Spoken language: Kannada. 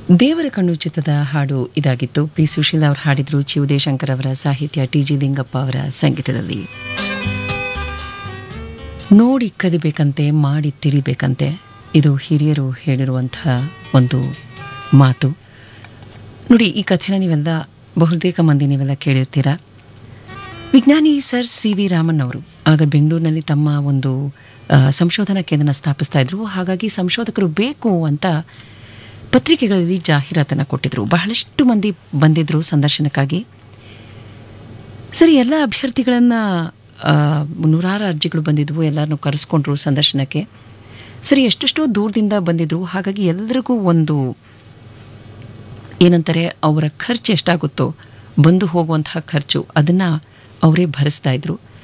ದೇವರ ಕಣ್ಣು ಚಿತ್ರದ ಹಾಡು ಇದಾಗಿತ್ತು ಪಿ ಸುಶೀಲ ಅವರು ಹಾಡಿದ್ರು ಚಿ ಉದಯಶಂಕರ್ ಅವರ ಸಾಹಿತ್ಯ ಟಿ ಜಿ ಲಿಂಗಪ್ಪ ಅವರ ಸಂಗೀತದಲ್ಲಿ ನೋಡಿ ಕದಿಬೇಕಂತೆ ಮಾಡಿ ತಿಳಿಬೇಕಂತೆ ಇದು ಹಿರಿಯರು ಹೇಳಿರುವಂತಹ ಒಂದು ಮಾತು ನೋಡಿ ಈ ಕಥೆನ ನೀವೆಲ್ಲ ಬಹುತೇಕ ಮಂದಿ ನೀವೆಲ್ಲ ಕೇಳಿರ್ತೀರಾ ವಿಜ್ಞಾನಿ ಸರ್ ಸಿ ವಿ ರಾಮನ್ ಅವರು ಆಗ ಬೆಂಗಳೂರಿನಲ್ಲಿ ತಮ್ಮ ಒಂದು ಆ, ಸಂಶೋಧನಾ ಕೇಂದ್ರನ ಸ್ಥಾಪಿಸ್ತಾ ಇದ್ರು ಹಾಗಾಗಿ ಸಂಶೋಧಕರು ಬೇಕು ಅಂತ ಪತ್ರಿಕೆಗಳಲ್ಲಿ ಜಾಹೀರಾತನ್ನು ಕೊಟ್ಟಿದ್ರು ಬಹಳಷ್ಟು ಮಂದಿ ಬಂದಿದ್ರು ಸಂದರ್ಶನಕ್ಕಾಗಿ ಸರಿ ಎಲ್ಲ ಅಭ್ಯರ್ಥಿಗಳನ್ನು ನೂರಾರು ಅರ್ಜಿಗಳು ಬಂದಿದ್ವು ಎಲ್ಲರನ್ನೂ ಕರೆಸ್ಕೊಂಡ್ರು ಸಂದರ್ಶನಕ್ಕೆ ಸರಿ ಎಷ್ಟೆಷ್ಟೋ ದೂರದಿಂದ ಬಂದಿದ್ರು ಹಾಗಾಗಿ ಎಲ್ಲರಿಗೂ ಒಂದು ಏನಂತಾರೆ ಅವರ ಖರ್ಚು ಎಷ್ಟಾಗುತ್ತೋ ಬಂದು ಹೋಗುವಂತಹ ಖರ್ಚು ಅದನ್ನು ಅವರೇ ಭರಿಸ್ತಾ ಇದ್ರು